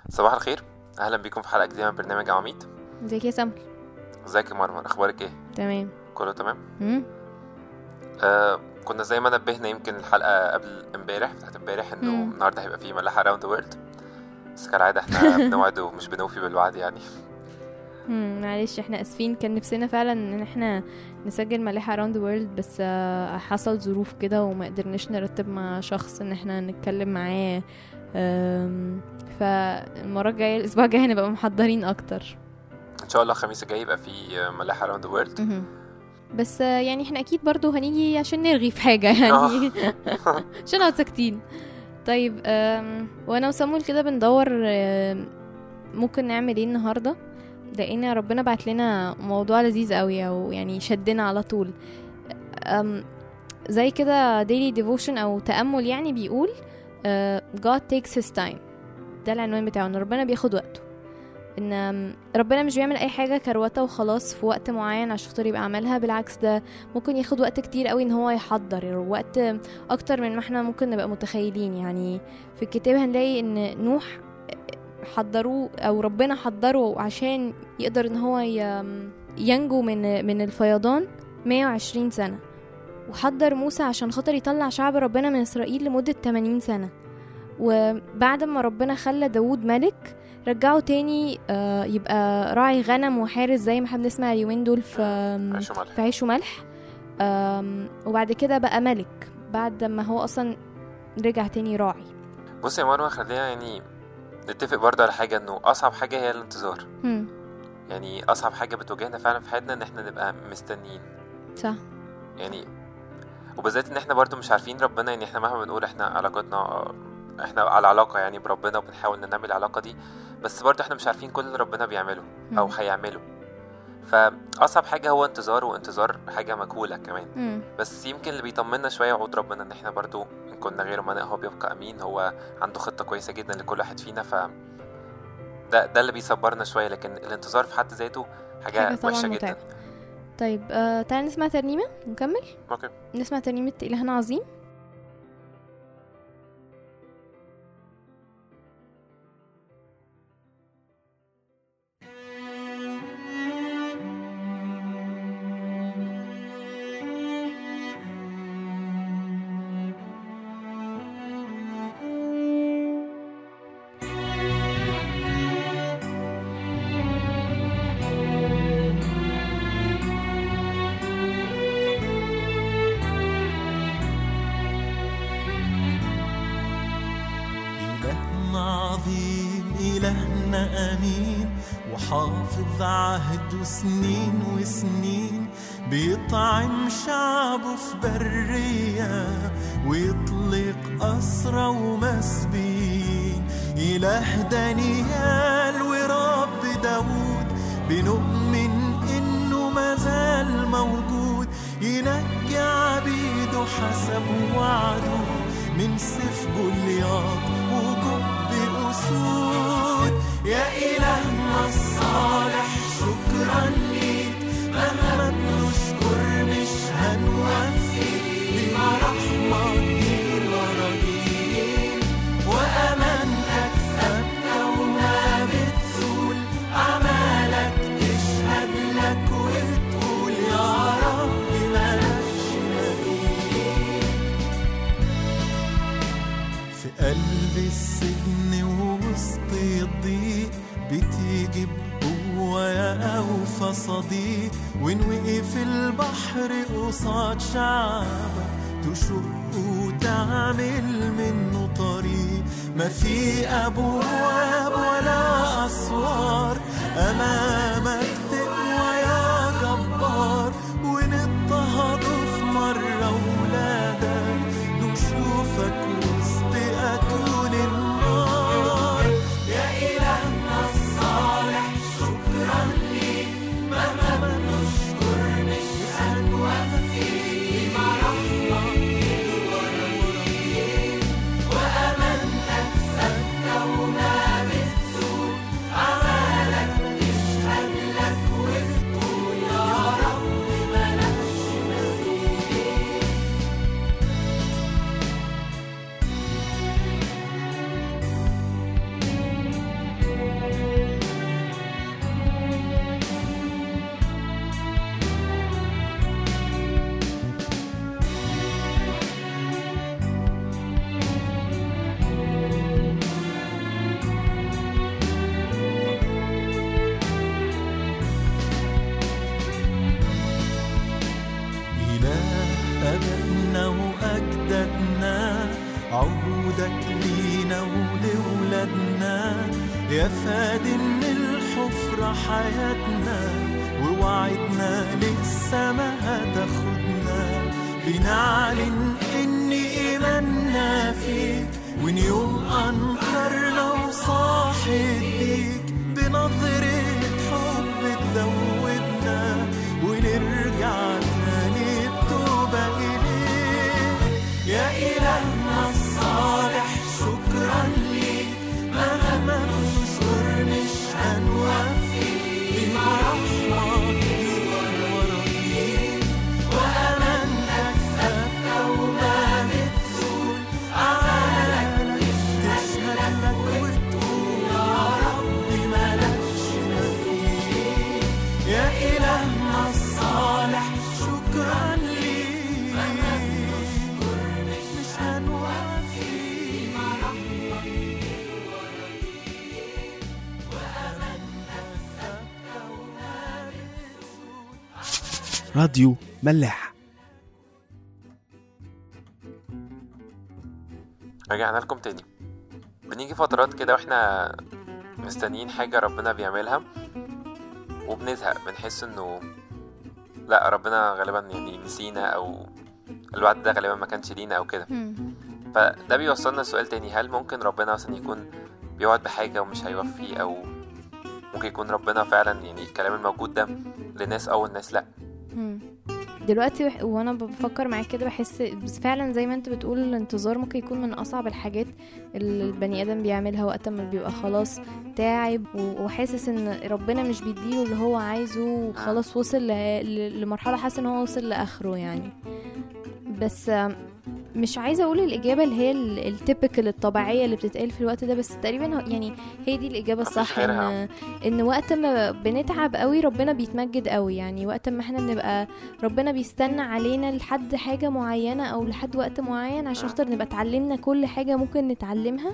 صباح الخير اهلا بيكم في حلقه جديده من برنامج عواميد ازيك يا سمر ازيك يا مرمر اخبارك ايه تمام كله تمام مم. آه كنا زي ما نبهنا يمكن الحلقه قبل امبارح بتاعت امبارح انه مم. النهارده هيبقى فيه ملاحه اراوند ذا وورلد بس كالعاده احنا بنوعد ومش بنوفي بالوعد يعني مم. معلش احنا اسفين كان نفسنا فعلا ان احنا نسجل ملاحة اراوند ذا وورلد بس آه، حصل ظروف كده وما قدرناش نرتب مع شخص ان احنا نتكلم معاه آم، فالمرة الجاية الأسبوع الجاي هنبقى محضرين أكتر ان شاء الله الخميس الجاي يبقى فيه ملاحه اراوند ذا وورلد مهم. بس آه، يعني احنا أكيد برضو هنيجي عشان نرغي في حاجة يعني عشان نقعد ساكتين طيب آم، وانا وسامول كده بندور آم، ممكن نعمل ايه النهارده لقينا ربنا بعت لنا موضوع لذيذ قوي او يعني شدنا على طول أم زي كده daily devotion او تأمل يعني بيقول آه، God takes his time ده العنوان بتاعه ان ربنا بياخد وقته ان آم، ربنا مش بيعمل اي حاجه كروته وخلاص في وقت معين عشان خاطر يبقى عملها بالعكس ده ممكن ياخد وقت كتير قوي ان هو يحضر وقت اكتر من ما احنا ممكن نبقى متخيلين يعني في الكتاب هنلاقي ان نوح حضروه او ربنا حضره عشان يقدر ان هو ي- ينجو من من الفيضان 120 سنة وحضر موسى عشان خاطر يطلع شعب ربنا من اسرائيل لمدة 80 سنة وبعد ما ربنا خلى داود ملك رجعه تاني آه، يبقى راعي غنم وحارس زي ما احنا بنسمع اليومين دول في عيش وملح في عيش وملح آم، وبعد كده بقى ملك بعد ما هو اصلا رجع تاني راعي بص يا مروه خلينا يعني نتفق برضه على حاجه انه اصعب حاجه هي الانتظار هم، يعني اصعب حاجه بتواجهنا فعلا في حياتنا ان احنا نبقى مستنيين صح يعني وبالذات ان احنا برضو مش عارفين ربنا يعني احنا مهما بنقول احنا علاقتنا احنا على علاقة يعني بربنا وبنحاول ننمي العلاقة دي بس برضو احنا مش عارفين كل اللي ربنا بيعمله او هم، هيعمله فأصعب حاجة هو انتظار وانتظار حاجة مجهولة كمان هم، بس يمكن اللي بيطمنا شوية وعود ربنا ان احنا برضو ان كنا غير امناء هو بيبقى امين هو عنده خطة كويسة جدا لكل واحد فينا ف ده ده اللي بيصبرنا شوية لكن الانتظار في حد ذاته حاجة, حاجة طبعا وحشة جدا متعبة طيب آه تعالى نسمع ترنيمة ونكمل اوكي نسمع ترنيمة إلهنا عظيم إلهنا عظيم إلهنا أمين وحافظ عهده سنين وسنين بيطعم شعبه في برية ويطلق أسرى ومسبين إله دانيال ورب داود بنؤمن إنه مازال موجود ينجي عبيده حسب وعده من سيف جولياط وجب أسود يا إلهنا الصالح شكرا ليك مهما بنشكر مش هنوفي بما رحمة كتير وراجعين وأمانتك ثابتة وما بتزول أعمالك تشهد لك وتقول يا رب مالكش مثيل في قلب السجن ووسط الضيق بتيجي بقوة يا أوفى صديق وإن وقف البحر قصاد شعبك تشق وتعمل منه طريق ما في أبواب ولا أسوار أمامك تقوى يا جبار ونضطهدوا في مرة ولادك نشوفك وسط أتون النار يا إلهنا الصالح شكرا ليك مهما نشكر مش هنوفي بما رحمة ورحيم وأمانتك ثابتة وما بتزول أعمالك تشهد يا فادي من الحفرة حياتنا ووعدنا لسه ما هتاخدنا بنعلن إن إيماننا فيك وإن يوم أنكرنا وصاحب بيك بنظرة حب تذوبنا ونرجع تاني بتوبة إليك يا إلهنا الصالح شكرا ليك مهما نشكر مش هنوفي برحمة كتير ورقيك وأمانتك ثابتة وما بتزول أعمالك تشهد لك وتقول يا رب مالكش مثيل يا إلهنا الصالح شكرا ليك مش هنوفي راديو ملاح رجعنا لكم تاني بنيجي فترات كده واحنا مستنيين حاجة ربنا بيعملها وبنزهق بنحس انه لا ربنا غالبا يعني نسينا او الوعد ده غالبا ما كانش لينا او كده مم. فده بيوصلنا لسؤال تاني هل ممكن ربنا مثلا يكون بيوعد بحاجة ومش هيوفي او ممكن يكون ربنا فعلا يعني الكلام الموجود ده لناس او الناس لا مم. دلوقتي وح- وانا بفكر معاك كده بحس بس فعلا زي ما انت بتقول الانتظار ممكن يكون من اصعب الحاجات اللي البني ادم بيعملها وقت ما بيبقى خلاص تعب و- وحاسس ان ربنا مش بيديله اللي هو عايزه وخلاص وصل ل- ل- لمرحله حاسس ان هو وصل لاخره يعني بس آم، مش عايزه اقول الاجابه اللي هي التيبكال الطبيعيه اللي بتتقال في الوقت ده بس تقريبا هو- يعني هي دي الاجابه مفيش الصح غيرها. ان ان وقت ما بنتعب قوي ربنا بيتمجد قوي يعني وقت ما احنا بنبقى ربنا بيستنى علينا لحد حاجه معينه او لحد وقت معين عشان خاطر نبقى اتعلمنا كل حاجه ممكن نتعلمها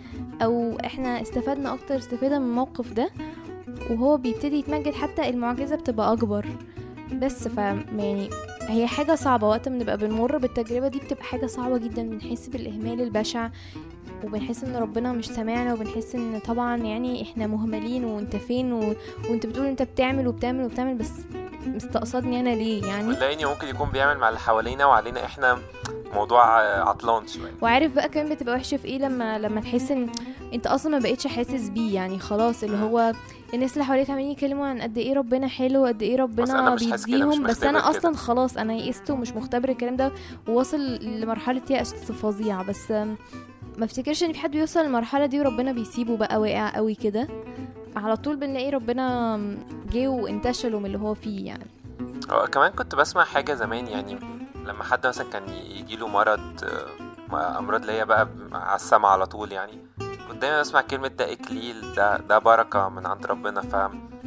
او احنا استفدنا اكتر استفاده من الموقف ده وهو بيبتدي يتمجد حتى المعجزه بتبقى اكبر بس ف يعني هي حاجة صعبة وقت ما نبقى بنمر بالتجربة دي بتبقى حاجة صعبة جدا بنحس بالإهمال البشع وبنحس ان ربنا مش سامعنا وبنحس ان طبعا يعني احنا مهملين وانت فين و... وانت بتقول انت بتعمل وبتعمل وبتعمل بس مستقصدني انا ليه يعني لاني ممكن يكون بيعمل مع اللي حوالينا وعلينا احنا موضوع آه، عطلان شويه وعارف بقى كمان بتبقى وحشه في ايه لما لما تحس ان انت اصلا ما بقتش حاسس بيه يعني خلاص اللي هو الناس اللي حواليك عمالين يتكلموا عن قد ايه ربنا حلو قد ايه بس أنا ربنا مش حاسس كده، مش بيديهم بس مختبر انا كده. اصلا خلاص انا يئست ومش مختبر الكلام ده وواصل لمرحله يأس فظيعه بس آم، ما افتكرش ان في حد بيوصل للمرحله دي وربنا بيسيبه بقى واقع قوي كده على طول بنلاقي ربنا جه وانتشله من اللي هو فيه يعني هو كمان كنت بسمع حاجة زمان يعني لما حد مثلا كان يجي له مرض آه، أمراض اللي هي بقى على السما على طول يعني كنت دايما بسمع كلمة ده إكليل ده ده بركة من عند ربنا ف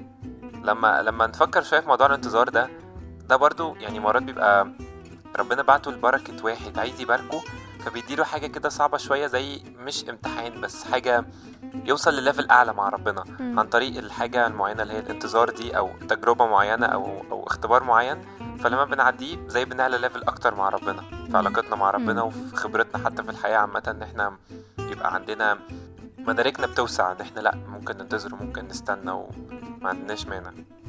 لما لما نفكر شوية في موضوع الانتظار ده ده برضو يعني مرات بيبقى ربنا بعته لبركة واحد عايز يباركه فبيديله حاجة كده صعبة شوية زي مش امتحان بس حاجة يوصل لليفل أعلى مع ربنا مم. عن طريق الحاجة المعينة اللي هي الانتظار دي أو تجربة معينة أو أو اختبار معين فلما بنعديه زي بنعلى ليفل أكتر مع ربنا في علاقتنا مع ربنا مم. وفي خبرتنا حتى في الحياة عامة إن إحنا يبقى عندنا مداركنا بتوسع إن إحنا لأ ممكن ننتظر وممكن نستنى وما عندناش مانع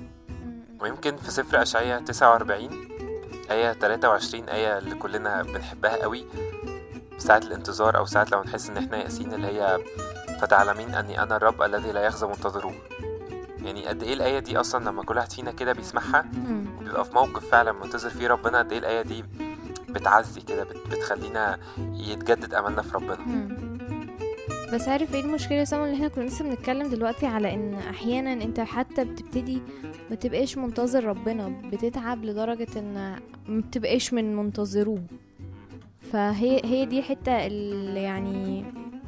ويمكن في سفر أشعية 49 آية 23 آية اللي كلنا بنحبها قوي ساعة الانتظار أو ساعة لو نحس إن إحنا يأسين اللي هي فتعلمين أني أنا الرب الذي لا يخزى منتظروه يعني قد إيه الآية دي أصلا لما كل واحد فينا كده بيسمعها مم. بيبقى في موقف فعلا منتظر فيه ربنا قد إيه الآية دي بتعزي كده بت- بتخلينا يتجدد أملنا في ربنا مم. بس عارف ايه المشكله يا سامو اللي احنا كنا لسه بنتكلم دلوقتي على ان احيانا انت حتى بتبتدي ما تبقاش منتظر ربنا بتتعب لدرجه ان ما بتبقاش من منتظروه فهي هي دي حته اللي يعني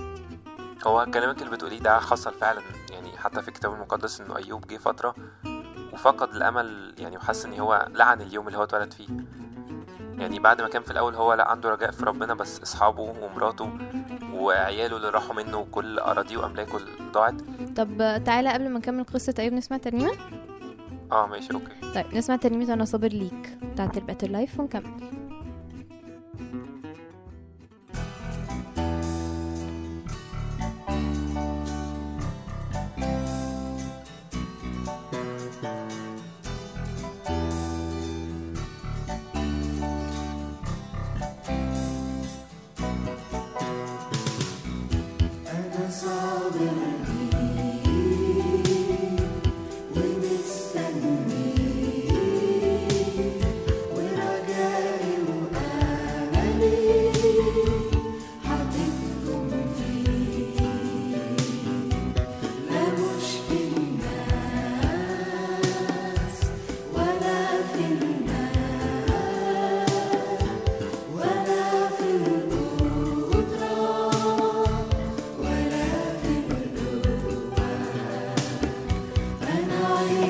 هو كلامك اللي بتقوليه ده حصل فعلا يعني حتى في الكتاب المقدس إنه أيوب جه فترة وفقد الأمل يعني وحس إن هو لعن اليوم اللي هو اتولد فيه يعني بعد ما كان في الأول هو لا عنده رجاء في ربنا بس أصحابه ومراته وعياله اللي راحوا منه وكل أراضيه وأملاكه اللي ضاعت طب تعالى قبل ما نكمل قصه ايوب نسمع ترنيمه اه ماشي اوكي طيب نسمع ترنيمه انا صابر ليك بتاعت الباتر لايف ونكمل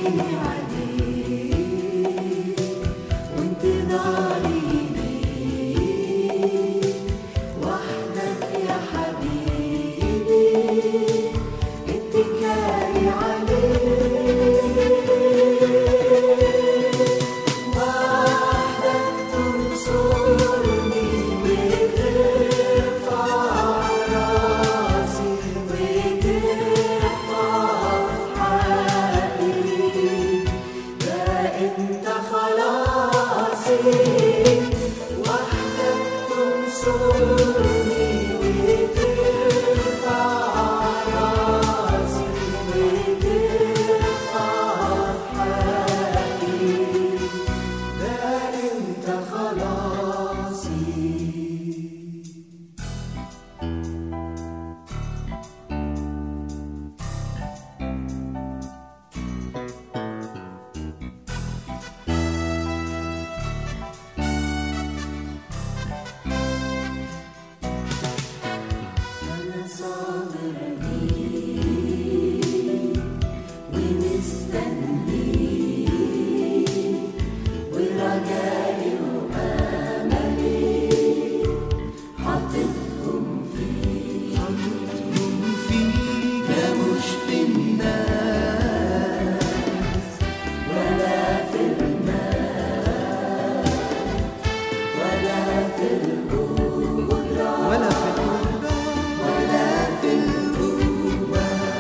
ولا في القربة ولا في القوة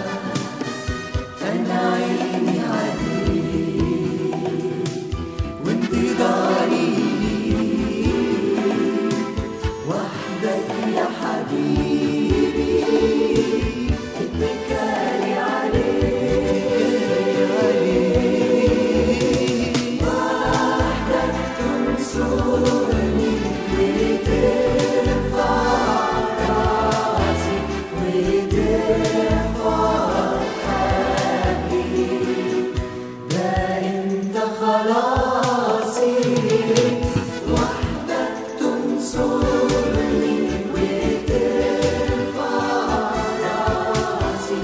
أنا عيني عليك وانتظاري ليك وحدك يا حبيبي اتكالي عليك وحدك تنصرني وترفع راسي وترفع حبي ده انت خلاصي وحدك تنصرني وترفع راسي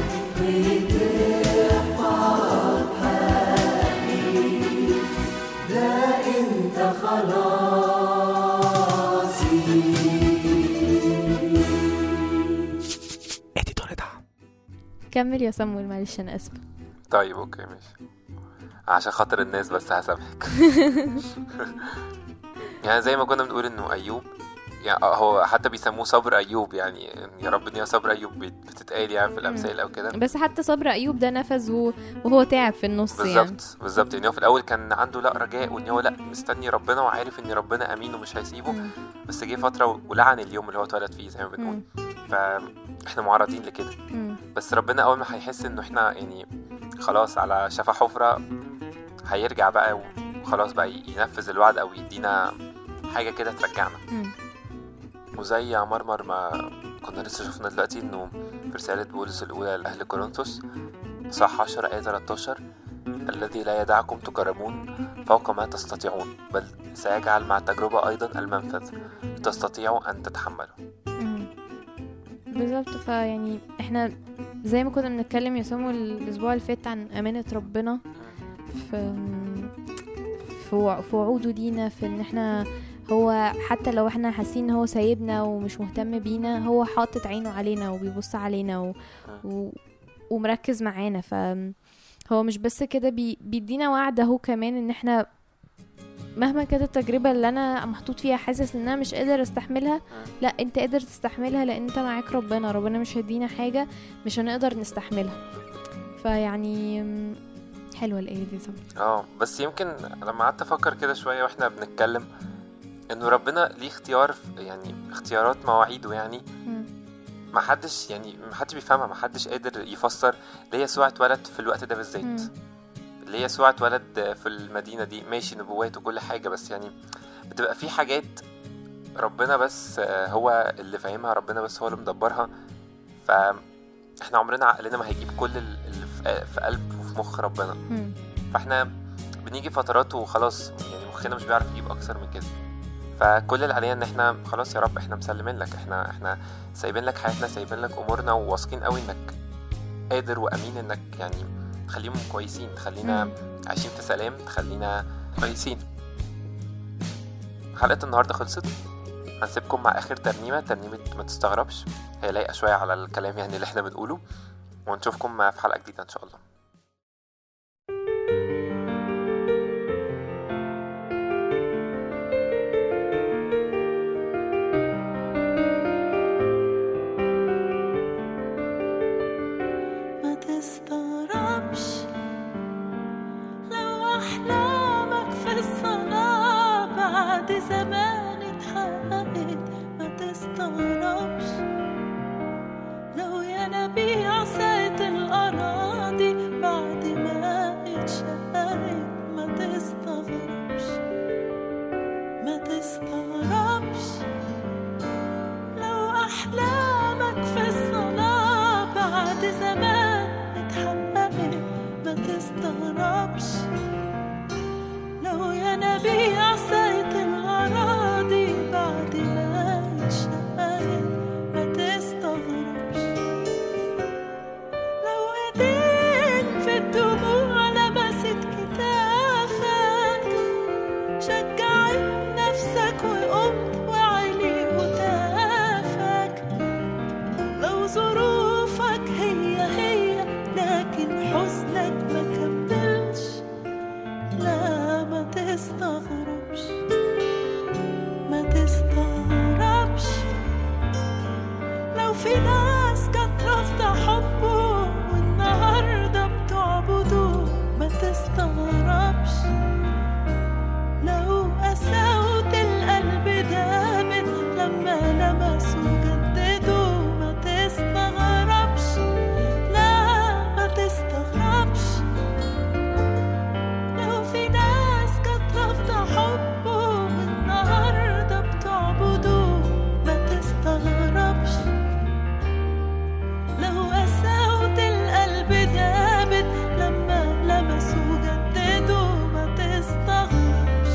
وترفع حبي ده انت خلاصي اديتور دعم كمل يا صمويل معلش انا اسفه طيب اوكي ماشي عشان خاطر الناس بس هسامحك يعني زي ما كنا بنقول انه ايوب يعني هو حتى بيسموه صبر ايوب يعني يا رب ان هي صبر ايوب بت- بتتقال يعني في الامثال او كده بس حتى صبر ايوب ده نفذ و- وهو تعب في النص يعني بالظبط بالظبط يعني هو في الاول كان عنده لا رجاء وان هو لا مستني ربنا وعارف ان ربنا امين ومش هيسيبه مم. بس جه فتره و- ولعن اليوم اللي هو اتولد فيه زي ما بنقول مم. فاحنا معرضين لكده مم. بس ربنا اول ما هيحس انه احنا يعني خلاص على شفا حفره هيرجع بقى وخلاص بقى ينفذ الوعد او يدينا حاجه كده ترجعنا مم. وزي يا مرمر ما كنا لسه شفنا دلوقتي انه في رسالة بولس الأولى لأهل كورنثوس صح 10 آية 13 الذي لا يدعكم تجربون فوق ما تستطيعون بل سيجعل مع التجربة أيضا المنفذ تستطيعوا أن تتحملوا مم. بالظبط فيعني احنا زي ما كنا بنتكلم يا سامو الاسبوع اللي فات عن امانه ربنا في في وع- في وعوده لينا في ان احنا هو حتى لو احنا حاسين ان هو سايبنا ومش مهتم بينا هو حاطط عينه علينا وبيبص علينا و... و... ومركز معانا ف هو مش بس كده بي... بيدينا وعد اهو كمان ان احنا مهما كانت التجربة اللي انا محطوط فيها حاسس ان انا مش قادر استحملها لا انت قادر تستحملها لان انت معاك ربنا ربنا مش هيدينا حاجة مش هنقدر نستحملها فيعني مم، حلوة الآية دي صراحة اه بس يمكن لما قعدت افكر كده شويه واحنا بنتكلم انه ربنا ليه اختيار يعني اختيارات مواعيده يعني مم. ما حدش يعني ما حدش بيفهمها ما حدش قادر يفسر ليه يسوع اتولد في الوقت ده بالذات مم. ليه يسوع اتولد في المدينه دي ماشي نبوات وكل حاجه بس يعني بتبقى في حاجات ربنا بس آه، هو اللي فاهمها ربنا بس هو اللي مدبرها فاحنا عمرنا عقلنا ما هيجيب كل ال- اللي في- في قلب وفي مخ ربنا مم. فاحنا بنيجي فترات وخلاص يعني مخنا مش بيعرف يجيب اكتر من كده فكل اللي علينا ان احنا خلاص يا رب احنا مسلمين لك احنا احنا سايبين لك حياتنا سايبين لك امورنا وواثقين قوي انك قادر وامين انك يعني تخليهم كويسين تخلينا مم. عايشين في سلام تخلينا كويسين حلقة النهاردة خلصت هنسيبكم مع آخر ترنيمة ترنيمة ما تستغربش هي لايقة شوية على الكلام يعني اللي احنا بنقوله ونشوفكم في حلقة جديدة إن شاء الله ما تستغربش لو أحلامك في الصلاة بعد زمان اتحققت ما تستغربش لو ينابيع سقت الأراضي بعد ما اتشققت ما تستغربش ما تستغربش لو أحلامك في الصلاة بعد زمان اتحققت ما تستغربش لو ينابيع سقت الأراضي بعد ما اتشققت ما تستغربش لو ايدين في الدموع لمست كتافك شجعت نفسك وقمت وعلي هتافك لو ظروفك هي هي لكن حزنك ما كملش لا ما تستغربش ما تستغربش لو في ناس كانت رافضة حبه والنهاردة بتعبده ما تستغربش لو قساوة القلب دامت لما لمسوا جددوا ما تستغربش لا ما تستغربش لو في ناس كانت رافضة حبه والنهاردة بتعبده ما تستغربش لو قساوة القلب دابت لما لمسوا جددوا ما تستغربش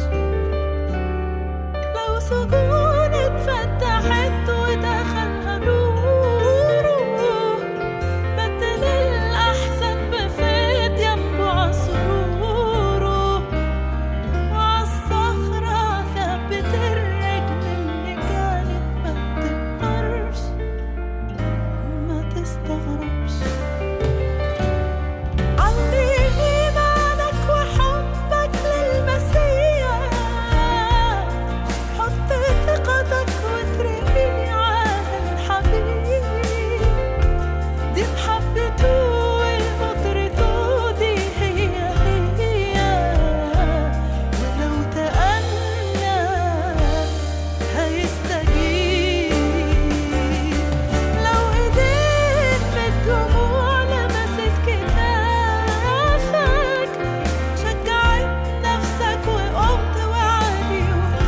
لو سجون اتفتحت ودخلها نوره بدل الأحزان بفيض ينبع سروره وعالصخرة ثبت الرجل اللي كانت ما بتقدرش ما تستغربش علي إيمانك وحبك للمسيح حط ثقتك وترمي على الحبيب دي محبته وقدرته دي هي هي ولو تأنى هيستجيب لو ايديك في الدموع لمست كتافك شجعت نفسك وقمت وعلي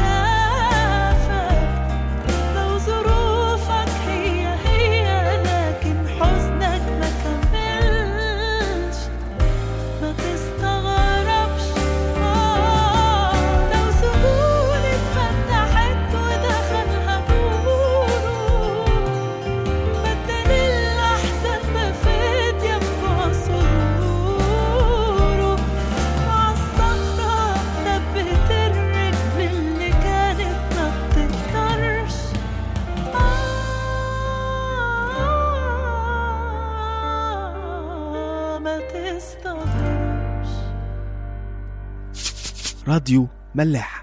وتافك لو ظروفك هي هي لكن حزنك ما كملش ما تستغربش آه لو سجون اتفتحت ودخلها نوره بدل الأحزان بفيض ينبع سروره وعالصخرة ثبت الرجل اللي كانت ما بتقدرش آه ما تستغربش راديو ملاح